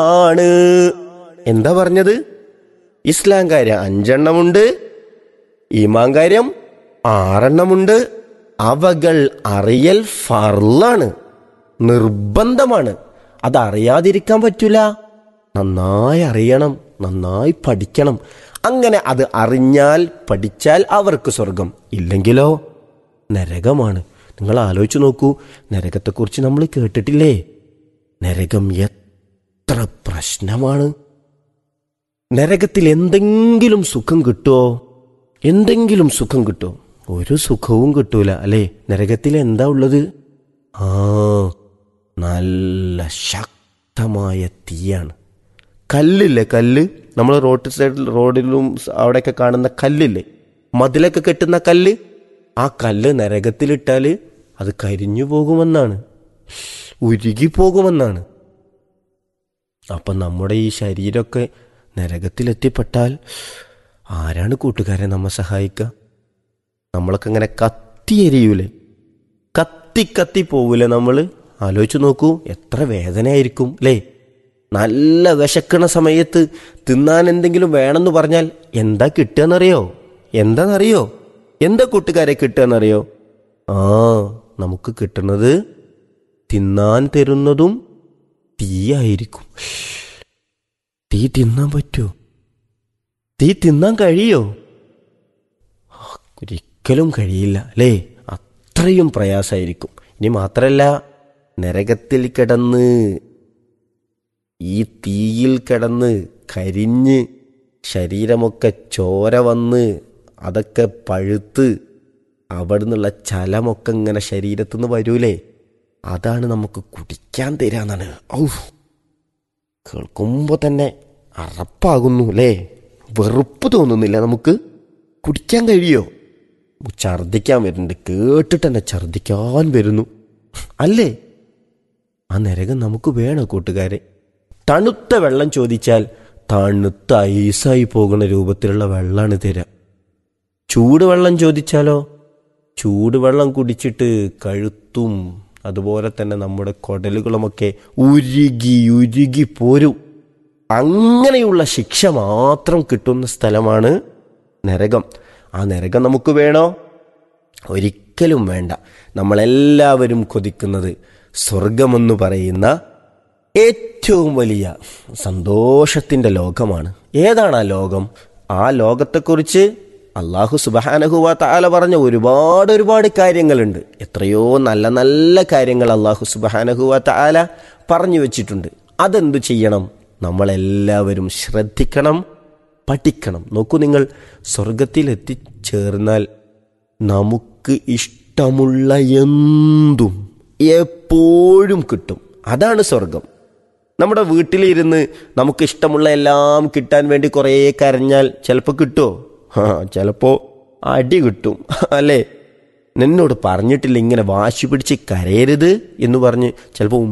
ആണ് എന്താ പറഞ്ഞത് ഇസ്ലാം കാര്യം അഞ്ചെണ്ണമുണ്ട് ഈമാൻ കാര്യം ആറെണ്ണമുണ്ട് അവകൾ അറിയൽ ഫർളാണ് നിർബന്ധമാണ് അത് അറിയാതിരിക്കാൻ പറ്റൂല നന്നായി അറിയണം നന്നായി പഠിക്കണം അങ്ങനെ അത് അറിഞ്ഞാൽ പഠിച്ചാൽ അവർക്ക് സ്വർഗം ഇല്ലെങ്കിലോ നരകമാണ് നിങ്ങൾ ആലോചിച്ച് നോക്കൂ നരകത്തെക്കുറിച്ച് നമ്മൾ കേട്ടിട്ടില്ലേ നരകം എത്ര പ്രശ്നമാണ് നരകത്തിൽ എന്തെങ്കിലും സുഖം കിട്ടുമോ എന്തെങ്കിലും സുഖം കിട്ടുമോ ഒരു സുഖവും കിട്ടൂല അല്ലേ നരകത്തിൽ എന്താ ഉള്ളത് ആ നല്ല ശക്തമായ തീയാണ് കല്ലില്ലേ കല്ല് നമ്മൾ റോഡ് സൈഡിൽ റോഡിലും അവിടെയൊക്കെ കാണുന്ന കല്ലില്ലേ മതിലൊക്കെ കെട്ടുന്ന കല്ല് ആ കല്ല് നരകത്തിലിട്ടാൽ അത് കരിഞ്ഞു പോകുമെന്നാണ് ഉരുകി പോകുമെന്നാണ് അപ്പം നമ്മുടെ ഈ ശരീരമൊക്കെ നരകത്തിലെത്തിപ്പെട്ടാൽ ആരാണ് കൂട്ടുകാരെ നമ്മെ സഹായിക്കുക നമ്മളൊക്കെ ഇങ്ങനെ കത്തിയെരിയൂലേ കത്തി കത്തി പോവൂലേ നമ്മൾ ആലോചിച്ച് നോക്കൂ എത്ര വേദനയായിരിക്കും അല്ലേ നല്ല വിശക്കണ സമയത്ത് തിന്നാൻ എന്തെങ്കിലും വേണമെന്ന് പറഞ്ഞാൽ എന്താ കിട്ടുകയെന്നറിയോ എന്താണെന്നറിയോ എന്താ കൂട്ടുകാരെ കിട്ടുകയെന്നറിയോ ആ നമുക്ക് കിട്ടുന്നത് തിന്നാൻ തരുന്നതും തീയായിരിക്കും തീ തിന്നാൻ പറ്റുമോ തീ തിന്നാൻ കഴിയോ ഒരിക്കലും കഴിയില്ല അല്ലേ അത്രയും പ്രയാസമായിരിക്കും ഇനി മാത്രമല്ല നരകത്തിൽ കിടന്ന് ഈ തീയിൽ കിടന്ന് കരിഞ്ഞ് ശരീരമൊക്കെ ചോര വന്ന് അതൊക്കെ പഴുത്ത് അവിടെ നിന്നുള്ള ചലമൊക്കെ ഇങ്ങനെ ശരീരത്തു നിന്ന് വരൂലേ അതാണ് നമുക്ക് കുടിക്കാൻ തരാന്നാണ് ഔ കേൾക്കുമ്പോൾ തന്നെ അറപ്പാകുന്നു അല്ലേ വെറുപ്പ് തോന്നുന്നില്ല നമുക്ക് കുടിക്കാൻ കഴിയോ ഛർദിക്കാൻ വരുന്നുണ്ട് കേട്ടിട്ട് തന്നെ ഛർദിക്കാൻ വരുന്നു അല്ലേ ആ നരകം നമുക്ക് വേണോ കൂട്ടുകാരെ തണുത്ത വെള്ളം ചോദിച്ചാൽ തണുത്ത ഐസായി പോകുന്ന രൂപത്തിലുള്ള വെള്ളമാണ് തരാം ചൂടുവെള്ളം ചോദിച്ചാലോ ചൂടുവെള്ളം കുടിച്ചിട്ട് കഴുത്തും അതുപോലെ തന്നെ നമ്മുടെ കുടലുകളുമൊക്കെ ഉരുകി ഉരുകി പോരും അങ്ങനെയുള്ള ശിക്ഷ മാത്രം കിട്ടുന്ന സ്ഥലമാണ് നരകം ആ നരകം നമുക്ക് വേണോ ഒരിക്കലും വേണ്ട നമ്മളെല്ലാവരും കൊതിക്കുന്നത് സ്വർഗമെന്ന് പറയുന്ന ഏറ്റവും വലിയ സന്തോഷത്തിൻ്റെ ലോകമാണ് ഏതാണ് ആ ലോകം ആ ലോകത്തെക്കുറിച്ച് അള്ളാഹു സുബഹാനഹുവ താല പറഞ്ഞ ഒരുപാട് ഒരുപാട് കാര്യങ്ങളുണ്ട് എത്രയോ നല്ല നല്ല കാര്യങ്ങൾ അള്ളാഹു സുബഹാനഹുവ താല പറഞ്ഞു വെച്ചിട്ടുണ്ട് അതെന്തു ചെയ്യണം നമ്മളെല്ലാവരും ശ്രദ്ധിക്കണം പഠിക്കണം നോക്കൂ നിങ്ങൾ സ്വർഗത്തിൽ എത്തിച്ചേർന്നാൽ നമുക്ക് ഇഷ്ടമുള്ള എന്തും എപ്പോഴും കിട്ടും അതാണ് സ്വർഗം നമ്മുടെ വീട്ടിലിരുന്ന് നമുക്ക് ഇഷ്ടമുള്ള എല്ലാം കിട്ടാൻ വേണ്ടി കുറേ കരഞ്ഞാൽ ചിലപ്പോൾ കിട്ടുമോ ആ ചിലപ്പോൾ അടി കിട്ടും അല്ലേ നിന്നോട് പറഞ്ഞിട്ടില്ല ഇങ്ങനെ വാശി പിടിച്ച് കരയരുത് എന്ന് പറഞ്ഞ് ചിലപ്പോൾ